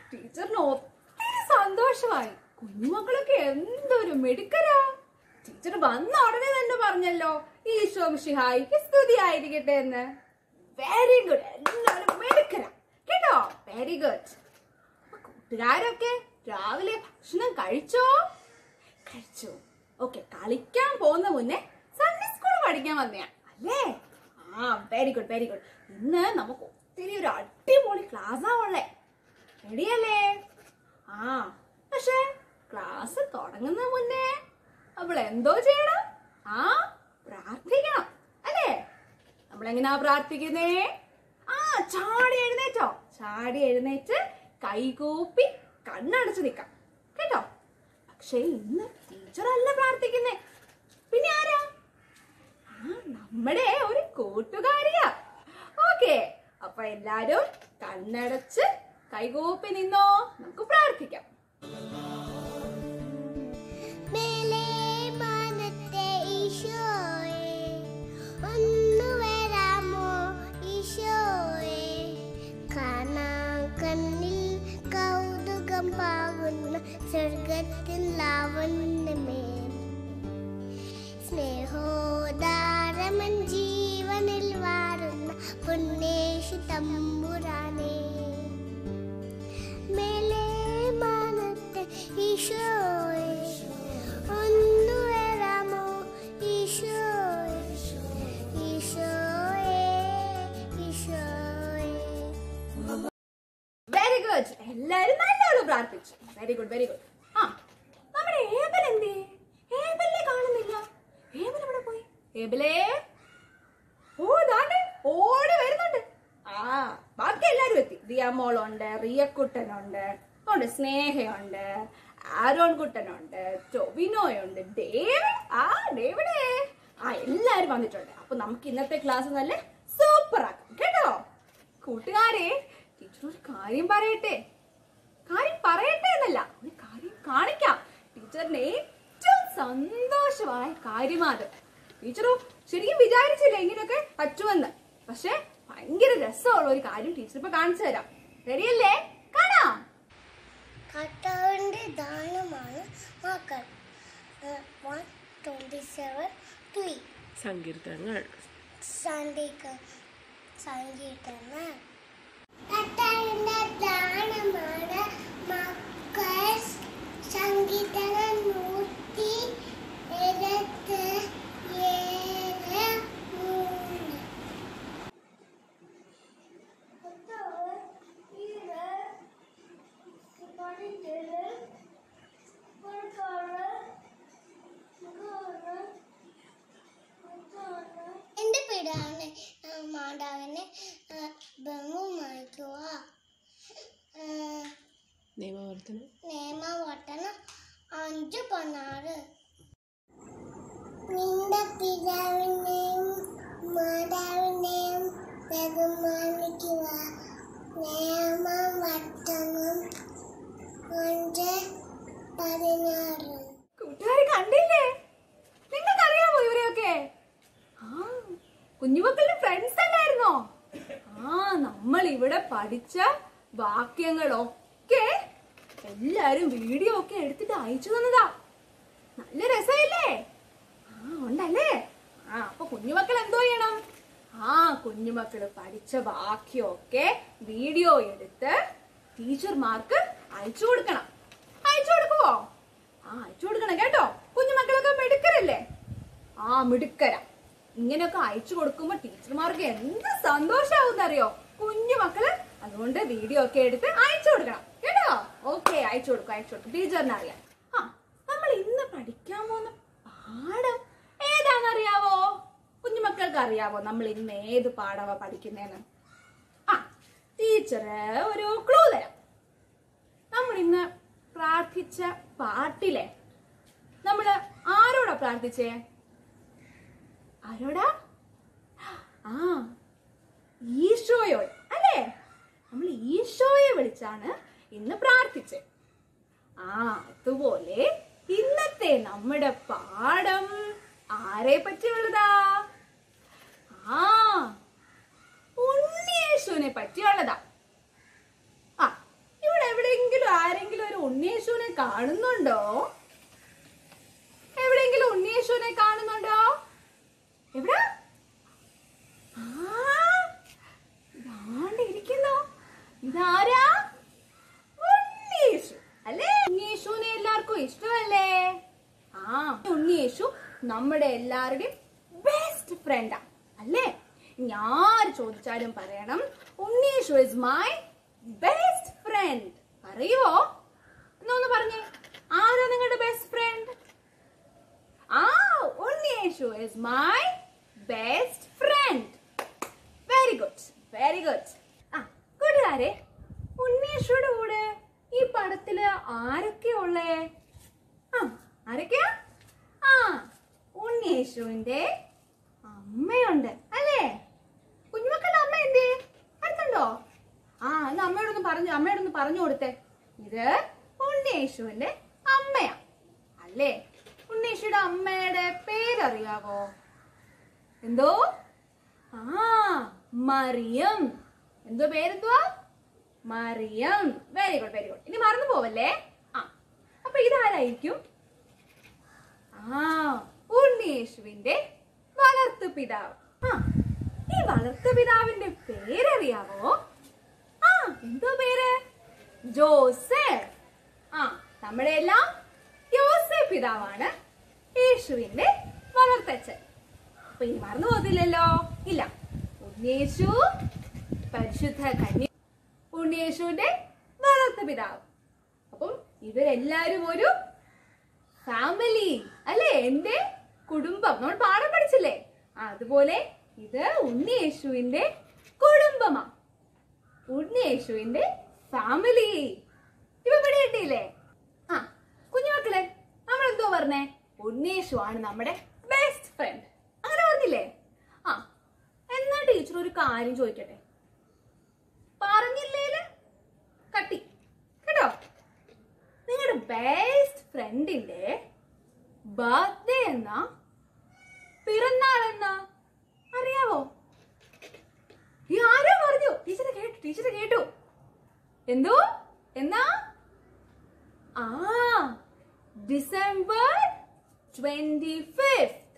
ടീച്ചറിന് ഒത്തിരി സന്തോഷമായി കുഞ്ഞുമക്കളൊക്കെ എന്തൊരു മിടുക്കരാ ടീച്ചർ വന്ന ഉടനെ തന്നെ പറഞ്ഞല്ലോ ഈശോ മിഷിഹായിക്ക് സ്തുതി ആയിരിക്കട്ടെ എന്ന് വെരി ഗുഡ് എല്ലാവരും മിടുക്കരാ കേട്ടോ വെരി ഗുഡ് കൂട്ടുകാരൊക്കെ രാവിലെ ഭക്ഷണം കഴിച്ചോ കഴിച്ചു ഓക്കെ കളിക്കാൻ പോകുന്ന മുന്നേ സൺഡേ സ്കൂൾ പഠിക്കാൻ വന്നയാ അല്ലേ ആ വെരി ഗുഡ് വെരി ഗുഡ് ഇന്ന് നമുക്ക് ഒത്തിരി ഒരു അടിപൊളി ക്ലാസ്സാ ഉള്ളേ റെഡിയല്ലേ ആ പക്ഷെ ക്ലാസ് തുടങ്ങുന്ന മുന്നേ നമ്മൾ എന്തോ ചെയ്യണം ആ പ്രാർത്ഥിക്കണം അല്ലേ നമ്മൾ എങ്ങനെയാ പ്രാർത്ഥിക്കുന്നേ ആ ചാടി എഴുന്നേറ്റോ ചാടി എഴുന്നേറ്റ് കൈകൂപ്പി കണ്ണടച്ച് നിക്കാം കേട്ടോ പക്ഷേ ഇന്ന് ടീച്ചർ അല്ല പ്രാർത്ഥിക്കുന്നേ പിന്നെ ആരാ ആ നമ്മുടെ ഒരു കൂട്ടുകാരിയാ ഓക്കെ അപ്പൊ എല്ലാരും കണ്ണടച്ച് കൈകൂപ്പി നിന്നോ നമുക്ക് പ്രാർത്ഥിക്കാം മേലെ മാനത്തെ ഈശോയെ ഒന്നു വരാമോ ഈശോയെ കാണാൻ കണ്ണിൽ കൗതുകം പാകുന്ന സ്വർഗത്തിൽ ലാവണ്യമേ സ്നേഹോദാരമൻ ജീവനിൽ വാഴുന്ന പുണ്യേഷു തമ്പുരാനേ മേലെ മാനത്തെ ഈശോയെ ഒന്നു വരാമോ ഈശോയെ ഈശോയെ ഈശോയെ വെരി ഗുഡ് എല്ലാരും നല്ലോണം പ്രാർത്ഥിച്ചു വെരി ഗുഡ് വെരി ഗുഡ് ആ നമ്മുടെ ഏബൽ എന്തേ ഏബലിനെ കാണുന്നില്ല ഏബൽ എവിടെ പോയി ഏബലേ ഓ ദാണ്ടെ ഓടി വരുന്നുണ്ട് ആ ബാക്കി എല്ലാരും എത്തി ദിയാമോളുണ്ട് റിയക്കുട്ടനുണ്ട് ഉണ്ട് സ്നേഹയുണ്ട് ആരോൺ കുട്ടനുണ്ട് ടൊവിനോയുണ്ട് ഡേവിഡ് ആ ഡേവിഡേ ആ എല്ലാരും വന്നിട്ടുണ്ട് അപ്പൊ നമുക്ക് ഇന്നത്തെ ക്ലാസ് നല്ല സൂപ്പർ ആക്കാം കേട്ടോ കൂട്ടുകാരെ ടീച്ചർ ഒരു കാര്യം പറയട്ടെ കാര്യം പറയട്ടെ എന്നല്ല ഒരു കാര്യം കാണിക്കാം ടീച്ചറിന് ഏറ്റവും സന്തോഷമായ കാര്യമാത് ടീച്ചറോ ശരിക്കും വിചാരിച്ചില്ല ഇങ്ങനെയൊക്കെ പറ്റുമെന്ന് പക്ഷെ ഭയങ്കര രസമുള്ള ഒരു കാര്യം ടീച്ചർ ഇപ്പൊ കാണിച്ചു തരാം റെഡിയല്ലേ കാണാം കർത്താവിന്റെ ദാനമാണ് മക്കൾ വൺ ട്വന്റി സെവൻ ത്രീ സങ്കീർത്തനങ്ങൾ സന്ധിക്ക് സങ്കീർത്തനം കർത്താവിന്റെ ദാനമാണ് മക്കൾ സങ്കീർത്തനം നൂറ്റി എഴുപത്തി ഏഴ് മൂന്ന് എന്റെ പേരാണ് മാതാവിനെ ബഹുമാനിക്കുക നിയമവർത്തനം നിയമവട്ടണം അഞ്ചു പതിനാറ് നിന്റെ പിതാവിനെയും മാതാവിനെയും ബഹുമാനിക്കുക നിയമവട്ടണം അഞ്ച് പതിനാറ് കൂട്ടുകാര് കണ്ടില്ലേ നിങ്ങൾക്കറിയാമോ ഇവരെയൊക്കെ ആ കുഞ്ഞുമക്കളുടെ ഫ്രണ്ട്സ് അല്ലായിരുന്നോ ആ നമ്മൾ ഇവിടെ പഠിച്ച വാക്യങ്ങളൊക്കെ എല്ലാരും വീഡിയോ ഒക്കെ എടുത്തിട്ട് അയച്ചു തന്നതാ നല്ല രസമില്ലേ ആ ഉണ്ടല്ലേ ആ അപ്പൊ കുഞ്ഞുമക്കൾ എന്തോ ചെയ്യണം ആ കുഞ്ഞുമക്കള് പഠിച്ച വാക്യമൊക്കെ വീഡിയോ എടുത്ത് ടീച്ചർമാർക്ക് അയച്ചു കൊടുക്കണം അയച്ചു കൊടുക്കുവോ ആ അയച്ചു കൊടുക്കണം കേട്ടോ കുഞ്ഞുമക്കളൊക്കെ മിടുക്കരല്ലേ ആ മിടുക്കര ഇങ്ങനെയൊക്കെ അയച്ചു കൊടുക്കുമ്പോ ടീച്ചർമാർക്ക് എന്ത് സന്തോഷാവും അറിയോ കുഞ്ഞു മക്കള് അതുകൊണ്ട് വീഡിയോ ഒക്കെ എടുത്ത് അയച്ചു കൊടുക്കണം കേട്ടോ ഓക്കെ അയച്ചു കൊടുക്കും അയച്ചു കൊടുക്കും ടീച്ചറിന് അറിയാം ആ നമ്മൾ ഇന്ന് പഠിക്കാൻ പോകുന്ന പാഠം ഏതാണെന്നറിയാവോ കുഞ്ഞുമക്കൾക്ക് അറിയാവോ നമ്മൾ ഇന്ന് ഏത് പാഠമാ പഠിക്കുന്നേന്ന് ആ ടീച്ചറ് ഒരു ക്ലൂ തരാം നമ്മൾ ഇന്ന് പ്രാർത്ഥിച്ച പാട്ടിലെ നമ്മള് ആരോടാ പ്രാർത്ഥിച്ചേ ആരോടാ ആ ഈശോയോട് അല്ലേ നമ്മൾ ഈശോയെ വിളിച്ചാണ് ഇന്ന് പ്രാർത്ഥിച്ചത് ആ അതുപോലെ ഇന്നത്തെ നമ്മുടെ പാഠം ആരെ പറ്റിയുള്ളതാ ആ ഉണ്ണിയേശുവിനെ പറ്റിയുള്ളതാ ആ ഇവിടെ എവിടെയെങ്കിലും ഉണ്ണിയേശുവിനെ കാണുന്നുണ്ടോ എവിടെയെങ്കിലും ഉണ്ണിയേശുവിനെ കാണുന്നുണ്ടോ എവിടെ ആ ദാണ്ട് ഇരിക്കുന്നു ഇതാരാ ഉണ്ണിയേശു അല്ലേ ഉണ്ണിയേശുവിനെ എല്ലാവർക്കും ഇഷ്ടമല്ലേ ആ ഉണ്ണിയേശു നമ്മുടെ എല്ലാവരുടെയും ബെസ്റ്റ് ഫ്രണ്ടാ അല്ലേ ഞാൻ ചോദിച്ചാലും പറയണം Unnishu is my best friend പറയുവോ എന്നൊന്ന് പറഞ്ഞേ ആരാ നിങ്ങളുടെ ബെസ്റ്റ് ഫ്രണ്ട് ആ Unnishu is my best friend very good very good ആ കൂട്ടുകാരെ ഉണ്ണീഷുടെ കൂടെ ഈ പടത്തില് ആരൊക്കെയാ ഉള്ളേ ആ ആരൊക്കെയാ ആ ഉണ്ണീഷുവിന്റെ അമ്മയുണ്ട് അല്ലേ കുഞ്ഞുമക്കളുടെ അമ്മ എന്തേ അടുത്തുണ്ടോ ആ എന്നാ അമ്മയോടൊന്ന് പറഞ്ഞു അമ്മയോടൊന്ന് പറഞ്ഞു കൊടുത്തേ ഇത് ഉണ്ണീഷുവിന്റെ അമ്മയാ അല്ലേ ഉണ്ണീഷുയുടെ അമ്മയുടെ പേരറിയാവോ എന്തോ ആ മറിയം എന്തോ പേരെന്തുവാ Mariyam very good very good ഇനി മറന്നു പോവല്ലേ ആ അപ്പൊ ഇതാരായിരിക്കും ആ ഉണ്ണീഷുവിന്റെ വളർത്തു പിതാവ് ആ ഈ വളർത്തു പിതാവിന്റെ പേരറിയാവോ ആ എന്തോ പേര് ജോസഫ് ആ നമ്മുടെ എല്ലാം യോസഫ് പിതാവാണ് യേശുവിന്റെ വളർത്തച്ഛൻ അപ്പൊ ഇനി മറന്നു പോകത്തില്ലല്ലോ ഇല്ല ഉണ്ണേശു പരിശുദ്ധ കന്യ ഉണ്ണേശുവിന്റെ വളർത്തു പിതാവ് അപ്പം ഇവരെല്ലാരും ഒരു ഫാമിലി അല്ലേ എന്റെ കുടുംബം നമ്മൾ പാഠം പഠിച്ചില്ലേ ആ, അതുപോലെ ഇത് ഉണ്ണിയേശുവിന്റെ കുടുംബമാ ഉണ്ണിയേശുവിന്റെ ഫാമിലി ഇവ ഇവിടെ കിട്ടിയില്ലേ ആ കുഞ്ഞുമക്കളെ നമ്മൾ എന്തോ പറഞ്ഞേ ഉണ്ണിയേശു ആണ് നമ്മുടെ ബെസ്റ്റ് ഫ്രണ്ട് അങ്ങനെ പറഞ്ഞില്ലേ ആ എന്നാ ടീച്ചർ ഒരു കാര്യം ചോദിക്കട്ടെ പറഞ്ഞില്ലേല് കട്ടി കേട്ടോ നിങ്ങളുടെ ബെസ്റ്റ് ഫ്രണ്ടിന്റെ ബർത്ത്ഡേ എന്നാ പിറന്നാൾ എന്നാ അറിയാവോ ഈ ആരോ പറഞ്ഞു ടീച്ചറെ കേട്ടു ടീച്ചറെ കേട്ടു എന്തോ എന്നാ ആ December twenty fifth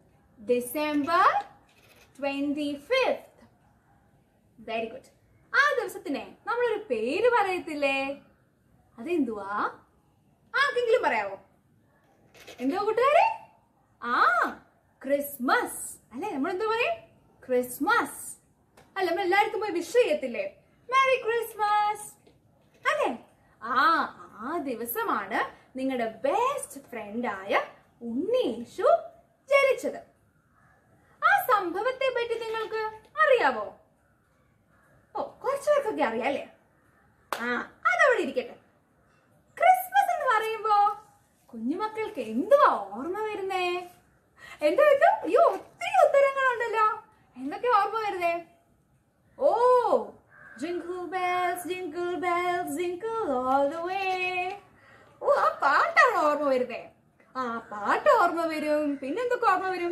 December twenty fifth very good ആ ദിവസത്തിനെ നമ്മളൊരു പേര് പറയത്തില്ലേ അതെന്തുവാ ആർക്കെങ്കിലും പറയാവോ എന്തോ കൂട്ടുകാരെ ആ ക്രിസ്മസ് അല്ലെ നമ്മൾ എന്തോ പറയും ക്രിസ്മസ് അല്ല നമ്മൾ എല്ലായിടത്തും പോയി വിഷ് ചെയ്യത്തില്ലേ മെറി ക്രിസ്മസ് അല്ലെ ആ ആ ദിവസമാണ് നിങ്ങളുടെ ബെസ്റ്റ് ഫ്രണ്ടായ ഉണ്ണീഷു ജനിച്ചത് ആ സംഭവത്തെ പറ്റി നിങ്ങൾക്ക് അറിയാവോ ഓ കുറച്ചു പേർക്കൊക്കെ അറിയാം അല്ലേ ആ അതവിടെ ഇരിക്കട്ടെ ക്രിസ്മസ് എന്ന് പറയുമ്പോ കുഞ്ഞുമക്കൾക്ക് എന്തുവാ ഓർമ്മ വരുന്നേ എന്താ ഇത് അയ്യോ ഒത്തിരി ഉത്തരങ്ങളുണ്ടല്ലോ എന്തൊക്കെ ഓർമ്മ വരുന്നേ oh jingle bells jingle bells jingle all the way oh ആ പാട്ടാണ് ഓർമ്മ വരുന്നേ ആ പാട്ട് ഓർമ്മ വരും പിന്നെന്തൊക്കെ ഓർമ്മ വരും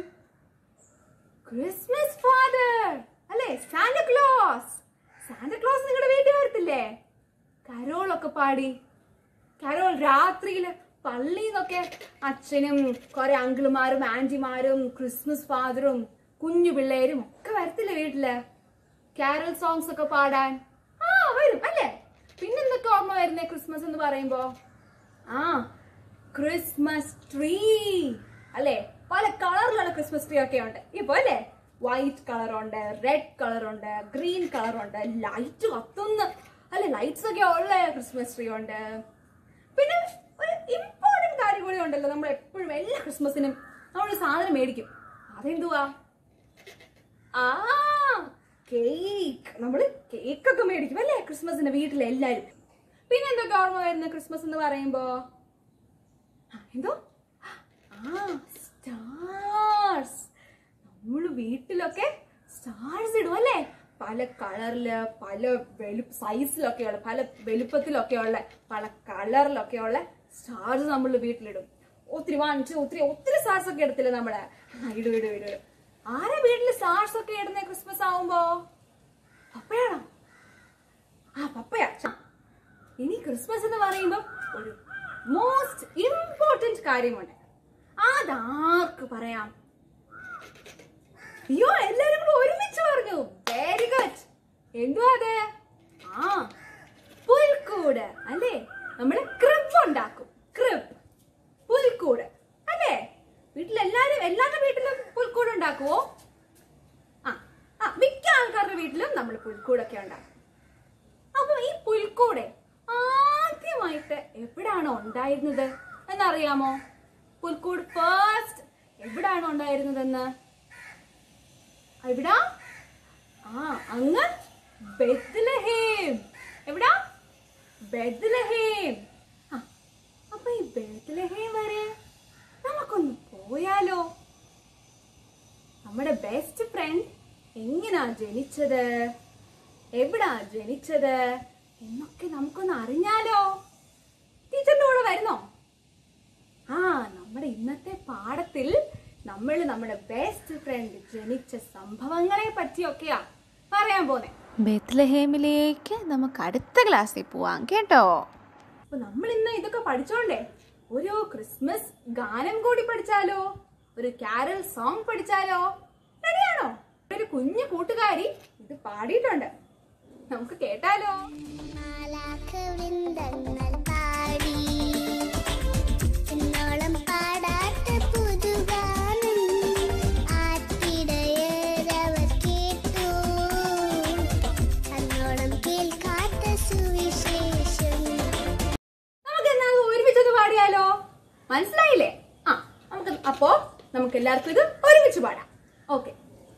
ക്രിസ്മസ് ഫാദർ അല്ലേ സാന്റക്ലോസ് സാന്റക്ലോസ് നിങ്ങളുടെ വീട്ടിൽ വരത്തില്ലേ കരോളൊക്കെ പാടി കരോൾ രാത്രിയില് പള്ളിന്നൊക്കെ അച്ഛനും കുറെ അങ്കിളുമാരും ആന്റിമാരും ക്രിസ്മസ് ഫാദറും കുഞ്ഞു പിള്ളേരും ഒക്കെ വരത്തില്ലേ വീട്ടില് കാരൽ സോങ്സ് ഒക്കെ പാടാൻ ആ വരും അല്ലേ പിന്നെന്തൊക്കെ ഓർമ്മ വരുന്നേ ക്രിസ്മസ് എന്ന് പറയുമ്പോ ആ ക്രിസ്മസ് ട്രീ അല്ലേ പല കളറിലുള്ള ക്രിസ്മസ് ട്രീ ഒക്കെ ഉണ്ട് ഇപ്പൊ അല്ലേ വൈറ്റ് കളർ ഉണ്ട് റെഡ് കളർ ഉണ്ട് ഗ്രീൻ കളർ ഉണ്ട് ലൈറ്റ് കത്തുന്ന അല്ലെ ലൈറ്റ്സ് ഒക്കെ ഉള്ള ക്രിസ്മസ് ട്രീ ഉണ്ട് പിന്നെ ഒരു ഇമ്പോർട്ടന്റ് കാര്യം കൂടി ഉണ്ടല്ലോ നമ്മൾ എപ്പോഴും എല്ലാ ക്രിസ്മസിനും നമ്മൾ സാധനം മേടിക്കും അതെന്തുവാ ആ കേക്ക് നമ്മള് കേക്ക് ഒക്കെ മേടിക്കും അല്ലേ ക്രിസ്മസിന്റെ വീട്ടിൽ എല്ലാരും പിന്നെ എന്തൊക്കെ ഓർമ്മ വരുന്ന ക്രിസ്മസ് എന്ന് പറയുമ്പോ ആ, എന്തോ ആ സ്റ്റാർസ് നമ്മള് വീട്ടിലൊക്കെ സ്റ്റാർസ് ഇടും അല്ലേ പല കളറില് പല വെളു സൈസിലൊക്കെ ഉള്ള പല വലുപ്പത്തിലൊക്കെ ഉള്ള പല കളറിലൊക്കെ ഉള്ള സ്റ്റാർസ് നമ്മൾ വീട്ടിലിടും ഒത്തിരി വാങ്ങിച്ച് ഒത്തിരി ഒത്തിരി സ്റ്റാർസ് ഒക്കെ എടുത്തില്ലേ നമ്മള് ആ, ഇടും ഇടും ഇടും ഇടും ആരാ വീട്ടില് സ്റ്റാർസ് ഒക്കെ ഇടുന്ന ക്രിസ്മസ് ആവുമ്പോ പപ്പയാണോ ആ പപ്പയാ ഛ. ഇനി ക്രിസ്മസ് എന്ന് പറയുമ്പോ ഒരു മോസ്റ്റ് ഇമ്പോർട്ടന്റ് കാര്യമുണ്ട് അതാർക്ക് പറയാം അയ്യോ എല്ലാരും കൂടെ ഒരുമിച്ച് പറഞ്ഞു വെരി ഗുഡ് എന്തുവാ അത് ആ പുൽക്കൂട് അല്ലേ നമ്മള് ക്രിബ് ഉണ്ടാക്കും ക്രിബ് പുൽക്കൂട് അല്ലേ വീട്ടിലെല്ലാരും എല്ലാവരുടെ വീട്ടിലും പുൽക്കൂട് ഉണ്ടാക്കുവോ ആ ആ മിക്ക ആൾക്കാരുടെ വീട്ടിലും നമ്മൾ പുൽക്കൂടൊക്കെ ഉണ്ടാക്കും അപ്പൊ ഈ പുൽക്കൂട് ആദ്യമായിട്ട് എവിടാണോ ഉണ്ടായിരുന്നത് എന്നറിയാമോ പുൽക്കൂട് ഫസ്റ്റ് എവിടാണ് ഉണ്ടായിരുന്നതെന്ന് എവിടാ ആ അങ്ങ് ബെത്ലഹേം എവിടാ ബെത്ലഹേം ആ അപ്പൊ ഈ ബെത്ലഹേം വരെ നമുക്കൊന്ന് പോയാലോ നമ്മുടെ ബെസ്റ്റ് ഫ്രണ്ട് എങ്ങനാ ജനിച്ചത് എവിടാ ജനിച്ചത് എന്നൊക്കെ നമുക്കൊന്ന് അറിഞ്ഞാലോ ടീച്ചറിന്റെ കൂടെ വരുന്നോ ആ നമ്മുടെ ഇന്നത്തെ പാഠത്തിൽ നമ്മൾ നമ്മുടെ ബെസ്റ്റ് ഫ്രണ്ട് ജനിച്ച സംഭവങ്ങളെ പറ്റിയൊക്കെയാ പറയാൻ പോന്നെ ബെത്ലഹേമിലേക്ക് നമുക്ക് അടുത്ത ക്ലാസ്സിൽ പോവാം കേട്ടോ അപ്പൊ നമ്മൾ ഇന്ന് ഇതൊക്കെ പഠിച്ചോണ്ടേ ഒരു ക്രിസ്മസ് ഗാനം കൂടി പഠിച്ചാലോ ഒരു കാരൽ സോങ് പഠിച്ചാലോ റെഡിയാണോ ഒരു കുഞ്ഞു കൂട്ടുകാരി ഇത് പാടിയിട്ടുണ്ട് നമുക്ക് കേട്ടാലോ മാലാഖവൃന്ദങ്ങൾ പാടി ഇന്നോളം പാടാത്ത പുതുഗാനം ആട്ടിടയരവർ കേട്ടു അന്നോളം കേൾക്കാത്ത സുവിശേഷം നമുക്ക് എന്നാ അത് ഒരുമിച്ചൊന്ന് പാടിയാലോ മനസ്സിലായില്ലേ ആ നമുക്ക് അപ്പോ നമുക്ക് എല്ലാവർക്കും ഇത് ഒരുമിച്ച് പാടാം ഓക്കെ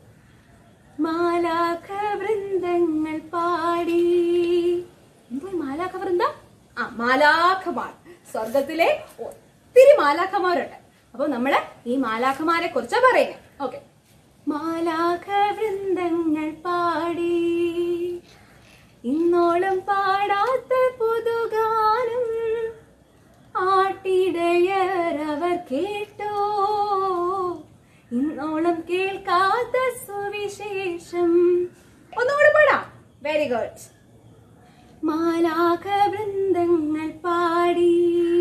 മാലാഖ വൃന്ദങ്ങൾ പാടി എന്തോ മാലാഖ വൃന്ദം ആ മാലാഖമാർ സ്വർഗത്തിലെ ഒത്തിരി മാലാഖമാരുണ്ട് അപ്പൊ നമ്മള് ഈ മാലാഖമാരെ കുറിച്ചാ പറയുന്നത് ഓക്കെ മാലാഖ വൃന്ദങ്ങൾ പാടി ഇന്നോളം പാടാത്ത പുതുഗാനം ആട്ടിടയർ അവർ കേട്ടോ ഇന്നോളം കേൾക്കാത്ത സുവിശേഷം ഒന്നുകൂടെ പാടാം വെരി ഗുഡ് മാലാഖ വൃന്ദങ്ങൾ പാടി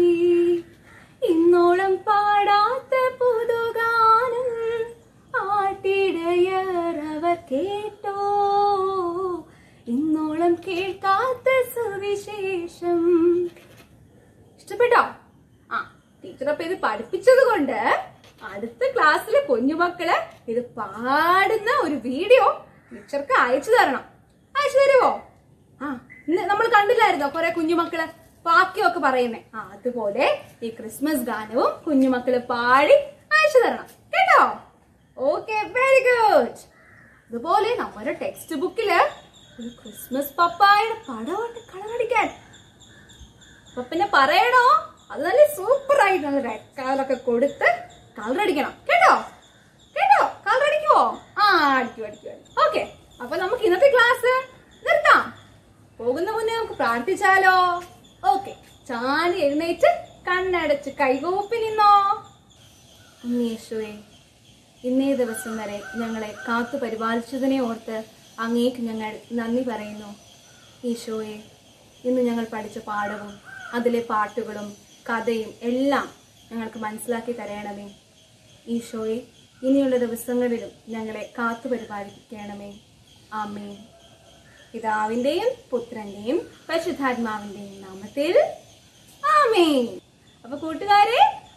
ഇന്നോളം പാടാത്ത പുതുഗാനം ആട്ടിടയർ അവർ കേട്ടോ ഇന്നോളം കേൾക്കാത്ത സുവിശേഷം ഇഷ്ടപ്പെട്ടോ ആ ടീച്ചർ അപ്പൊ ഇത് പഠിപ്പിച്ചത് കൊണ്ട് അടുത്ത ക്ലാസ്സിലെ കുഞ്ഞുമക്കള് ഇത് പാടുന്ന ഒരു വീഡിയോ ടീച്ചർക്ക് അയച്ചു തരണം അയച്ചു തരുമോ ആ ഇന്ന് നമ്മൾ കണ്ടില്ലായിരുന്നോ കുറെ കുഞ്ഞുമക്കള് വാക്യമൊക്കെ പറയുന്നേ ആ അതുപോലെ ഈ ക്രിസ്മസ് ഗാനവും കുഞ്ഞുമക്കള് പാടി അയച്ചു തരണം കേട്ടോ ഓക്കെ വെരി ഗുഡ് അതുപോലെ നമ്മുടെ ടെക്സ്റ്റ് ബുക്കില് ഒരു ക്രിസ്മസ് പപ്പായുടെ പടമുണ്ട് കളറടിക്കാൻ അപ്പൊ പിന്നെ പറയണോ അത് നല്ല സൂപ്പർ ആയിട്ട് നല്ല റെഡ് കളറൊക്കെ കൊടുത്ത് കളർ അടിക്കണം കേട്ടോ കേട്ടോ കളർ അടിക്കുവോ ആ അടിക്കും അടിക്കും ഓക്കെ അപ്പൊ നമുക്ക് ഇന്നത്തെ ക്ലാസ് നിർത്താം പോകുന്ന മുന്നേ നമുക്ക് പ്രാർത്ഥിച്ചാലോ ഓക്കെ ചാടി എഴുന്നേറ്റ് കണ്ണടച്ച് കൈകോപ്പി നിന്നോ ഉണ്ണീശോയെ ഇന്നേ ദിവസം വരെ ഞങ്ങളെ കാത്തു പരിപാലിച്ചതിനെ ഓർത്ത് അങ്ങേക്ക് ഞങ്ങൾ നന്ദി പറയുന്നു ഈശോയെ ഇന്ന് ഞങ്ങൾ പഠിച്ച പാഠവും അതിലെ പാട്ടുകളും കഥയും എല്ലാം ഞങ്ങൾക്ക് മനസ്സിലാക്കി തരണമേ ഈശോയെ ഇനിയുള്ള ദിവസങ്ങളിലും ഞങ്ങളെ കാത്തു പരിപാലിക്കണമേ ആമേ പിതാവിന്റെയും പുത്രന്റെയും പരിശുദ്ധാത്മാവിന്റെയും നാമത്തിൽ ആമേ അപ്പൊ കൂട്ടുകാരെ